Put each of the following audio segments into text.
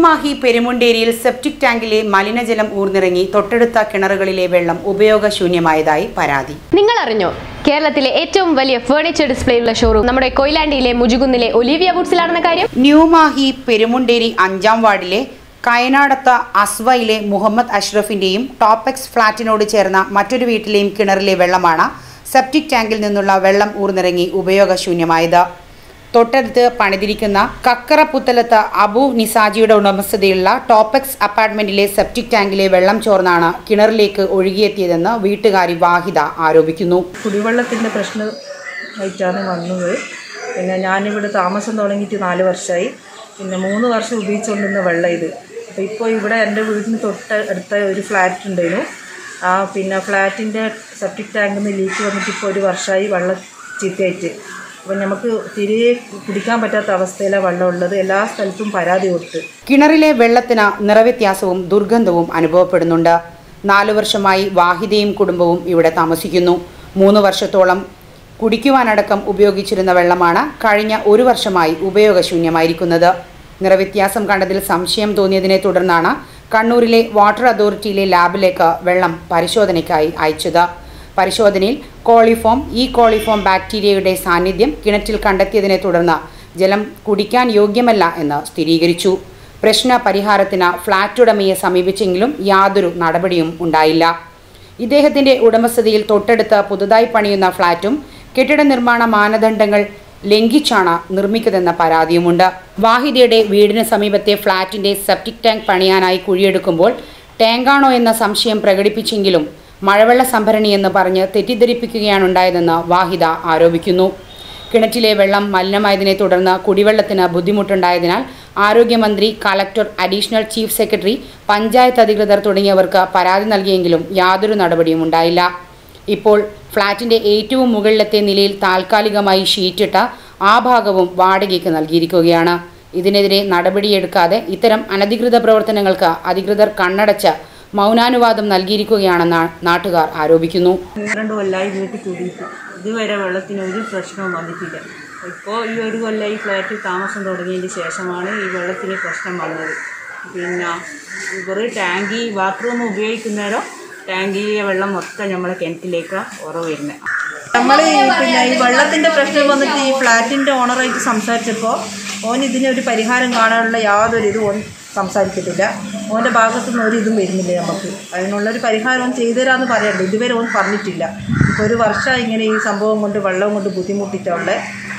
Mahe പെരുമുണ്ടേരിയിൽ septic ടാങ്കിലെ മലിനജലം ഊർന്നിറങ്ങി തൊട്ടടുത്ത കിണറുകളിലെ വെള്ളം ഉപയോഗശൂന്യമായതായി പരാതി നിങ്ങൾ അറിഞ്ഞോ കേരളത്തിലെ ഏറ്റവും വലിയ ഫേർണിച്ചർ ഡിസ്പ്ലേ ഉള്ള ഷോറൂം നമ്മുടെ കൊയിലാണ്ടിയിലെ മുജുകുന്നിലെ ഒലിവിയ വുഡ്സിലാണെന്ന കാര്യം ന്യൂ മാഹി പെരുമുണ്ടേരി അഞ്ചാം വാർഡിലെ കയനാടത്ത അസ്വയിലെ മുഹമ്മദ് അഷ്റഫിന്റെയും ടോപ്പെക്സ് ഫ്ളാറ്റിനോട് ചേർന്ന മറ്റൊരു വീട്ടിലെയും കിണറിലെ വെള്ളമാണ് സെപ്റ്റിക് ടാങ്കിൽ നിന്നുള്ള വെള്ളം ഊർന്നിറങ്ങി ഉപയോഗശൂന്യമായത് തൊട്ടടുത്ത് പണിതിരിക്കുന്ന കക്കറ പുത്തലത്ത് അബു നിസാജിയുടെ ഉടമസ്ഥതയുള്ള ടോപ്പെക്സ് അപ്പാർട്ട്മെന്റിലെ സെപ്റ്റിക് ടാങ്കിലെ വെള്ളം ചോർന്നാണ് കിണറിലേക്ക് ഒഴുകിയെത്തിയതെന്ന് വീട്ടുകാരി വാഹിദ ആരോപിക്കുന്നു കുടിവെള്ളത്തിൻ്റെ പ്രശ്നം ആയിട്ടാണ് വന്നത് പിന്നെ ഞാനിവിടെ താമസം തുടങ്ങിയിട്ട് നാല് വർഷമായി പിന്നെ മൂന്ന് വർഷം ഉപയോഗിച്ചുകൊണ്ടിരുന്ന വെള്ളം ഇത് അപ്പോൾ ഇപ്പോൾ ഇവിടെ എൻ്റെ വീടിന് തൊട്ട് അടുത്ത ഒരു ഫ്ലാറ്റ് ഉണ്ടായിരുന്നു ആ പിന്നെ ഫ്ലാറ്റിൻ്റെ സെപ്റ്റിക് ടാങ്കിൽ നിന്ന് ലീക്ക് വന്നിട്ട് ഇപ്പോൾ ഒരു വർഷമായി വെള്ളം ചീത്തയായിട്ട് അപ്പോൾ നമുക്ക് തിരികെ കുടിക്കാൻ പറ്റാത്ത അവസ്ഥയിലാണ് വെള്ളം ഉള്ളത് എല്ലാ സ്ഥലത്തും പരാതി കൊടുത്ത് കിണറിലെ വെള്ളത്തിന് നിറവ്യത്യാസവും ദുർഗന്ധവും അനുഭവപ്പെടുന്നുണ്ട് നാലു വർഷമായി വാഹിദയും കുടുംബവും ഇവിടെ താമസിക്കുന്നു മൂന്ന് വർഷത്തോളം കുടിക്കുവാനടക്കം ഉപയോഗിച്ചിരുന്ന വെള്ളമാണ് കഴിഞ്ഞ ഒരു വർഷമായി ഉപയോഗശൂന്യമായിരിക്കുന്നത് നിറവ്യത്യാസം കണ്ടതിൽ സംശയം തോന്നിയതിനെ തുടർന്നാണ് കണ്ണൂരിലെ വാട്ടർ അതോറിറ്റിയിലെ ലാബിലേക്ക് വെള്ളം പരിശോധനയ്ക്കായി അയച്ചത് പരിശോധനയിൽ കോളിഫോം ഈ കോളിഫോം ബാക്ടീരിയയുടെ സാന്നിധ്യം കിണറ്റിൽ കണ്ടെത്തിയതിനെ തുടർന്ന് ജലം കുടിക്കാൻ യോഗ്യമല്ല എന്ന് സ്ഥിരീകരിച്ചു പ്രശ്ന പരിഹാരത്തിന് ഫ്ളാറ്റ് ഉടമയെ സമീപിച്ചെങ്കിലും യാതൊരു നടപടിയും ഉണ്ടായില്ല ഇദ്ദേഹത്തിന്റെ ഉടമസ്ഥതയിൽ തൊട്ടടുത്ത് പുതുതായി പണിയുന്ന ഫ്ളാറ്റും കെട്ടിട നിർമ്മാണ മാനദണ്ഡങ്ങൾ ലംഘിച്ചാണ് നിർമ്മിക്കുന്നതെന്ന പരാതിയുമുണ്ട് വാഹിദയുടെ വീടിന് സമീപത്തെ ഫ്ളാറ്റിന്റെ സെപ്റ്റിക് ടാങ്ക് പണിയാനായി കുഴിയെടുക്കുമ്പോൾ ടാങ്കാണോ എന്ന സംശയം പ്രകടിപ്പിച്ചെങ്കിലും മഴവെള്ള സംഭരണി എന്ന് പറഞ്ഞ് തെറ്റിദ്ധരിപ്പിക്കുകയാണുണ്ടായതെന്ന് വാഹിദ ആരോപിക്കുന്നു കിണറ്റിലെ വെള്ളം മലിനമായതിനെ തുടർന്ന് കുടിവെള്ളത്തിന് ബുദ്ധിമുട്ടുണ്ടായതിനാൽ ആരോഗ്യമന്ത്രി collector additional chief secretary panchayat അധികൃതർ തുടങ്ങിയവർക്ക് പരാതി നൽകിയെങ്കിലും യാതൊരു നടപടിയും ഉണ്ടായില്ല ഇപ്പോൾ ഫ്ളാറ്റിന്റെ ഏറ്റവും മുകളിലത്തെ നിലയിൽ താൽക്കാലികമായി ഷീറ്റിട്ട ആ ഭാഗവും വാടകയ്ക്ക് നൽകിയിരിക്കുകയാണ് ഇതിനെതിരെ നടപടിയെടുക്കാതെ ഇത്തരം അനധികൃത പ്രവർത്തനങ്ങൾക്ക് അധികൃതർ കണ്ണടച്ച് മൗനാനുവാദം നൽകിയിരിക്കുകയാണെന്ന് നാട്ടുകാർ ആരോപിക്കുന്നു പന്ത്രണ്ട് കൊല്ലമായി വീട്ടിൽ കൂടിയിട്ട് ഇതുവരെ വെള്ളത്തിന് ഒരു പ്രശ്നവും വന്നിട്ടില്ല ഇപ്പോൾ ഈ ഒരു കൊല്ലം ഈ ഫ്ലാറ്റിൽ താമസം തുടങ്ങിയതിന് ശേഷമാണ് ഈ വെള്ളത്തിന് പ്രശ്നം വന്നത് പിന്നെ കുറേ ടാങ്കി ബാത്റൂം ഉപയോഗിക്കുന്നേരം ടാങ്കിയിലെ വെള്ളം മൊത്തം നമ്മളെ കിണറ്റിലേക്ക് ഉറവ് വരുന്നത് നമ്മൾ പിന്നെ ഈ വെള്ളത്തിൻ്റെ പ്രശ്നം വന്നിട്ട് ഈ ഫ്ലാറ്റിൻ്റെ ഓണറായിട്ട് സംസാരിച്ചപ്പോൾ ഓൻ ഇതിനൊരു പരിഹാരം കാണാനുള്ള യാതൊരു ഇതും ഓൻ സംസാരിക്കത്തില്ല ഓൻ്റെ ഭാഗത്തുനിന്ന് ഒരു ഇതും വരുന്നില്ല നമുക്ക് അതിനുള്ളൊരു പരിഹാരം ഓൻ ചെയ്തുതരാമെന്ന് പറയണ്ട ഇതുവരെ ഓൻ പറഞ്ഞിട്ടില്ല ഇപ്പോൾ ഒരു വർഷം ഇങ്ങനെ ഈ സംഭവം കൊണ്ട് വെള്ളം കൊണ്ട് ബുദ്ധിമുട്ടിട്ടുള്ളത്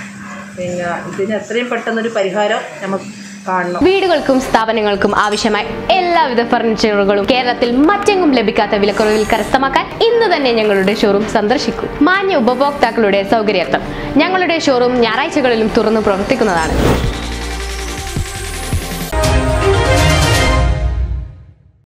പിന്നെ ഇതിന് എത്രയും പെട്ടെന്നൊരു പരിഹാരം നമുക്ക് കാണണം വീടുകൾക്കും സ്ഥാപനങ്ങൾക്കും ആവശ്യമായ എല്ലാവിധ ഫർണിച്ചറുകളും കേരളത്തിൽ മറ്റെങ്ങും ലഭിക്കാത്ത വിലക്കുറവിൽ കരസ്ഥമാക്കാൻ ഇന്ന് തന്നെ ഞങ്ങളുടെ ഷോറൂം സന്ദർശിക്കൂ മാന്യ ഉപഭോക്താക്കളുടെ സൗകര്യാർത്ഥം ഞങ്ങളുടെ ഷോറൂം ഞായറാഴ്ചകളിലും തുറന്നു പ്രവർത്തിക്കുന്നതാണ്